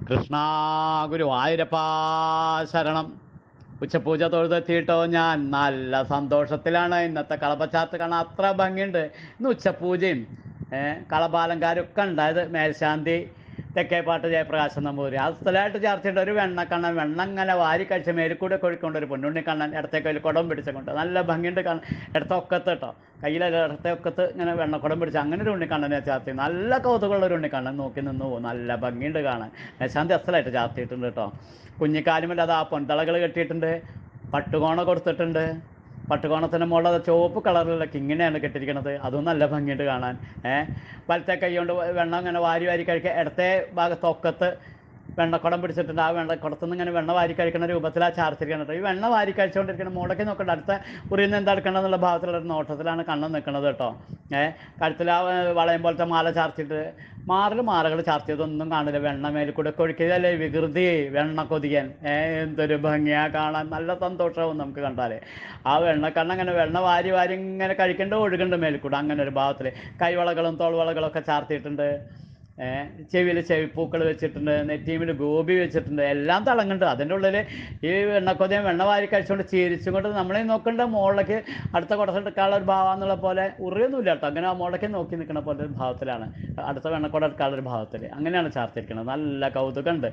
കൃഷ്ണ ഗുരുവായൂരപ്പാ ശരണം ഉച്ചപൂജ തൊഴുതെത്തിയിട്ടോ ഞാൻ നല്ല സന്തോഷത്തിലാണ് ഇന്നത്തെ കളപ്പച്ചാത്ത് കാണാൻ അത്ര ഭംഗിയുണ്ട് ഇന്ന് ഉച്ചപൂജയും ഏഹ് കളപാലങ്കാരും ഒക്കെ ഉണ്ടായത് മേൽശാന്തി തെക്കേപ്പാട്ട് ജയപ്രകാശൻ നമ്പൂരി അസ്ഥലമായിട്ട് ചേർത്തിട്ട് ഒരു വെണ്ണക്കണ്ണൻ വെണ്ണ ഇങ്ങനെ വാരി കഴിച്ച് മേലിക്കൂടെ കൊഴിക്കൊണ്ട് ഒരു പൊന്നുണ്ണി കണ്ണൻ ഇടത്തെ കയ്യിൽ കുടം പിടിച്ചുകൊണ്ട് നല്ല ഭംഗിയുണ്ട് കാണാൻ ഇടത്തെ ഒക്കത്ത് കേട്ടോ കയ്യിലെ ഇടത്തെ ഒക്കത്ത് ഇങ്ങനെ വെണ്ണക്കുടം പിടിച്ച് അങ്ങനെ ഒരു ഉണ്ണിക്കണ്ണനെ ചാർത്തി നല്ല കൗതുകമുള്ള ഒരു ഉണ്ണിക്കണ്ണൻ നോക്കി നിന്നു പോകും നല്ല ഭംഗിയുണ്ട് കാണാൻ മേശാന്തി അസ്ഥലമായിട്ട് ചാർത്തിയിട്ടുണ്ട് കേട്ടോ കുഞ്ഞിക്കാലുമില്ല അത് ആ പൊന്തളകൾ കെട്ടിയിട്ടുണ്ട് പട്ടുകോണ കൊടുത്തിട്ടുണ്ട് പട്ടുകോണത്തിന് മുകളിൽ അത് ചുവപ്പ് കളറിലുള്ള കിങ്ങിനെയാണ് കെട്ടിയിരിക്കുന്നത് അതും നല്ല ഭംഗിയുണ്ട് കാണാൻ ഏഹ് വലത്തെ കൈ കൊണ്ട് വെള്ളം ഇങ്ങനെ വാരി വാരി കഴിക്കുക ഇടത്തെ ഭാഗത്ത് ഒക്കത്ത് വെണ്ണക്കുടം പിടിച്ചിട്ടുണ്ട് ആ വെണ്ണക്കുടത്തു നിന്ന് ഇങ്ങനെ വെണ്ണ വാരി കഴിക്കുന്ന രൂപത്തിലാണ് ചാർത്തിരിക്കുന്നത് ഈ വെണ്ണ വാരി കഴിച്ചുകൊണ്ടിരിക്കുന്ന മുടക്കി നോക്കണ്ട അടുത്ത ഉറിയിൽ നിന്ന് എന്താ എടുക്കണം എന്നുള്ള ഭാഗത്തുള്ള ഒരു നോട്ടത്തിലാണ് കണ്ണ് നിൽക്കുന്നത് കേട്ടോ ഏഹ് കഴുത്തിൽ ആ വളയം പോലത്തെ മാല ചാർത്തിയിട്ട് മാറിൽ മാലകൾ ചാർത്തിയതൊന്നും കാണില്ല വെണ്ണ മേലിൽ കൂടെ കൊഴിക്കുകയല്ലേ വികൃതി വെണ്ണ കൊതിയൻ ഏഹ് എന്തൊരു ഭംഗിയാ കാണാൻ നല്ല സന്തോഷമാവും നമുക്ക് കണ്ടാലേ ആ വെണ്ണക്കണ്ണ അങ്ങനെ വെണ്ണ വാരി വാരി ഇങ്ങനെ കഴിക്കേണ്ട ഒഴുകുന്നുണ്ട് മേലിൽ കൂടെ അങ്ങനെ ഒരു ഭാഗത്തിൽ കൈവളകളും തോൾവളകളും ഒക്കെ ചാർത്തിയിട്ടുണ്ട് ഏഹ് ചെവിയിൽ ചെവിപ്പൂക്കൾ വെച്ചിട്ടുണ്ട് നെറ്റീമിൽ ഗോപി വെച്ചിട്ടുണ്ട് എല്ലാം തിളങ്ങുന്നുണ്ട് അതിൻ്റെ ഉള്ളിൽ ഈ വെണ്ണക്കൊതിയും വെണ്ണ വാരി കഴിച്ചുകൊണ്ട് ചിരിച്ചും കൊണ്ട് നമ്മളെ നോക്കേണ്ട മുകളിലേക്ക് അടുത്ത കുടത്തെടുക്കാനുള്ള ഒരു ഭാവം എന്നുള്ള പോലെ ഉറിയൊന്നുമില്ല കേട്ടോ അങ്ങനെ ആ മുകളിലേക്ക് നോക്കി നിൽക്കുന്ന പോലെ ഒരു ഭാവത്തിലാണ് അടുത്ത വെണ്ണക്കുട എടുക്കാനുള്ള ഒരു ഭാവത്തിൽ അങ്ങനെയാണ് ചാർത്തിരിക്കുന്നത് നല്ല കൗതുകമുണ്ട്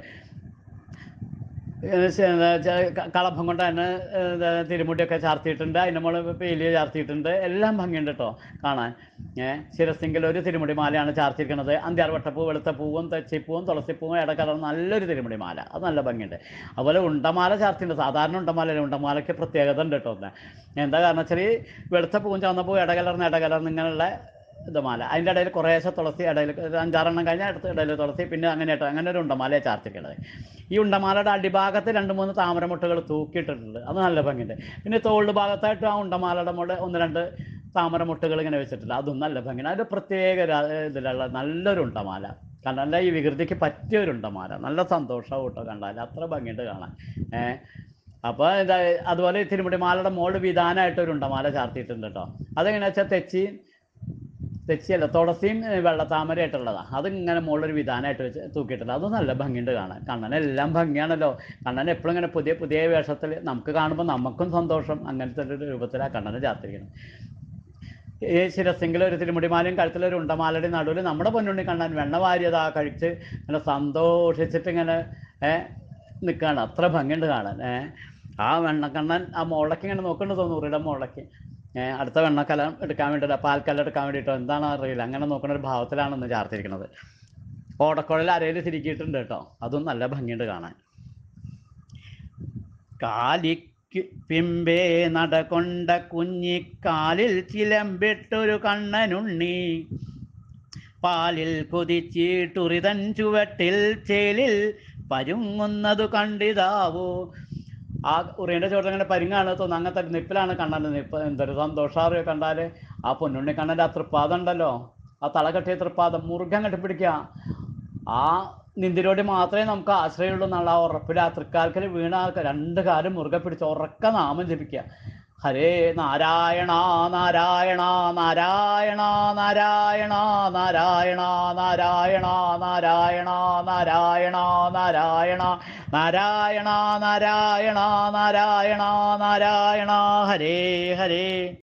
ഏഹ് ചെ- ചെ- ക- കളഭം കൊണ്ട് തന്നെ ഏഹ് തിരുമുടിയൊക്കെ ചാർത്തിയിട്ടുണ്ട് അതിൻ്റെ മുകളിൽ പേലിയ ചാർത്തിയിട്ടുണ്ട് എല്ലാം ഭംഗിയുണ്ട് കേട്ടോ കാണാൻ ഏഹ് ശിരസിങ്കിൽ ഒരു തിരുമുടി മാലയാണ് ചാർത്തിയിരിക്കുന്നത് അന്ത്യാർവട്ടപ്പൂ വെളുത്ത പൂവും തെച്ചിപ്പൂവും തുളസിപ്പൂവും ഇടകലർ നല്ലൊരു തിരുമുടി മാല അത് നല്ല ഭംഗിയുണ്ട് അതുപോലെ ഉണ്ടമാല ചാർത്തിയിട്ടുണ്ട് സാധാരണ ഉണ്ടമാല ഉണ്ടമാലയ്ക്ക് പ്രത്യേകത ഉണ്ട് കേട്ടോ ഒന്ന് എന്താ കാരണം വെച്ചാൽ ഈ വെളുത്ത പൂവും ചുവന്നപ്പൂ ഇടകലർന്ന് ഇടകലർന്ന് ഇങ്ങനെയുള്ള ഇത് മാല അതിൻ്റെ ഇടയിൽ കുറേശ്ശെ തുളസി ഇടയിൽ ഒരു അഞ്ചാറെണ്ണം കഴിഞ്ഞാൽ അടുത്ത ഇടയിൽ തുളസി പിന്നെ അങ്ങനെ ആയിട്ട് അങ്ങനെ ഒരു ഉണ്ടമാലയെ ചാർത്തിക്കുന്നത് ഈ ഉണ്ടമാലയുടെ അടിഭാഗത്ത് രണ്ട് മൂന്ന് താമരമുട്ടുകൾ തൂക്കിയിട്ടിട്ടുണ്ട് അത് നല്ല ഭംഗിയുണ്ട് പിന്നെ തോളിൽ ഭാഗത്തായിട്ട് ആ ഉണ്ടമാലയുടെ മുകളിൽ ഒന്ന് രണ്ട് താമരമുട്ടുകൾ ഇങ്ങനെ വെച്ചിട്ടുണ്ട് അതും നല്ല ഭംഗിയാണ് അത് പ്രത്യേക ഒരു, ആ, ഇതിലുള്ള നല്ലൊരു ഉണ്ടമാല കണ്ടാൽ ഈ വികൃതിക്ക് പറ്റിയ ഒരു ഉണ്ടമാല നല്ല സന്തോഷവും കേട്ടോ കണ്ടാൽ അത്ര ഭംഗിയുണ്ട് കാണാൻ ഏഹ് അപ്പോൾ ഇതാ അതുപോലെ ഈ തിരുമുടി മാലയുടെ മുകളിൽ വിധാനമായിട്ട് ഒരു ഉണ്ടമാല ചാർത്തിയിട്ടുണ്ട് കേട്ടോ അതെങ്ങനെയാ വെച്ചാൽ തെച്ചി തെച്ചിയല്ല തുളസിയും ഏ, വെള്ളത്താമരയായിട്ടുള്ളതാണ് അതിങ്ങനെ മുകളിലൊരു വിധാനമായിട്ട് വെച്ച് തൂക്കിയിട്ടുണ്ട് അത് നല്ല ഭംഗിയുണ്ട് കാണാൻ കണ്ണനെല്ലാം ഭംഗിയാണല്ലോ കണ്ണൻ എപ്പോഴും ഇങ്ങനെ പുതിയ പുതിയ വേഷത്തിൽ നമുക്ക് കാണുമ്പോൾ നമുക്കും സന്തോഷം അങ്ങനത്തെ ഒരു രൂപത്തിലാണ് കണ്ണനെ ചാർത്തിരിക്കുന്നത് ഈ ശിരസിങ്കിൽ ഒരു തിരുമുടിമാലയും കഴുത്തിലൊരു ഉണ്ടമാലയുടെ നടുവിൽ നമ്മുടെ പൊന്നുണ്ണി കണ്ണൻ വെണ്ണ വാരിയതാ കഴിച്ച് ഇങ്ങനെ സന്തോഷിച്ചിട്ട് ഇങ്ങനെ ഏഹ് നിൽക്കുകയാണ് അത്ര ഭംഗിയുണ്ട് കാണാൻ ഏഹ് ആ വെണ്ണക്കണ്ണൻ ആ മുളയ്ക്ക് ഇങ്ങനെ നോക്കേണ്ടത് തോന്നുന്നു ഉറിയുടെ മുളയ്ക്ക് ഏഹ് അടുത്ത വെണ്ണക്കലം എടുക്കാൻ വേണ്ടിയിട്ട് പാൽക്കലം എടുക്കാൻ വേണ്ടിയിട്ടോ എന്താണെന്ന് അറിയില്ല അങ്ങനെ നോക്കുന്ന ഒരു ഭാവത്തിലാണ് ഇന്ന് ചാർത്തിരിക്കുന്നത് ഓടക്കുഴൽ അരയിൽ തിരിക്കിയിട്ടുണ്ട് കേട്ടോ അതും നല്ല ഭംഗിയുണ്ട് കാണാൻ കാലിക്ക് പിമ്പേ നടകൊണ്ട കുഞ്ഞിക്കാലിൽ ചിലമ്പിട്ടൊരു കണ്ണനുണ്ണി പാലിൽ കുതിച്ചിട്ടുറിതൻ ചുവട്ടിൽ ചേലിൽ പരുങ്ങുന്നതു കണ്ടിതാവോ ആ ഉറിയൻ്റെ ചോട്ടം അങ്ങനെ പരിങ്ങാണ് തോന്നുന്നു അങ്ങനത്തെ ഒരു നിപ്പിലാണ് കണ്ണൻ്റെ നിപ്പ് എന്തൊരു സന്തോഷാറിയോ കണ്ടാൽ ആ പൊന്നുണ്ണി കണ്ണൻ്റെ ആ തൃപ്പാദം ഉണ്ടല്ലോ ആ തല കെട്ടിയ തൃപ്പാദം മുറുകൻ കെട്ടിപ്പിടിക്കുക ആ നിന്തിരോടി മാത്രമേ നമുക്ക് ആശ്രയമുള്ളൂ എന്നുള്ള ആ ഉറപ്പിൽ ആ തൃക്കാൽക്കൽ വീണ ആൾക്ക് രണ്ട് കാലും മുറുകെ പിടിച്ച് ഉറക്ക നാമം ജപിക്കുക ഹരേ നാരായണ നാരായണ നാരായണ നാരായണ നാരായണ നാരായണ നാരായണ നാരായണ നാരായണ നാരായണ നാരായണ നാരായണ നാരായണ ഹരേ ഹരേ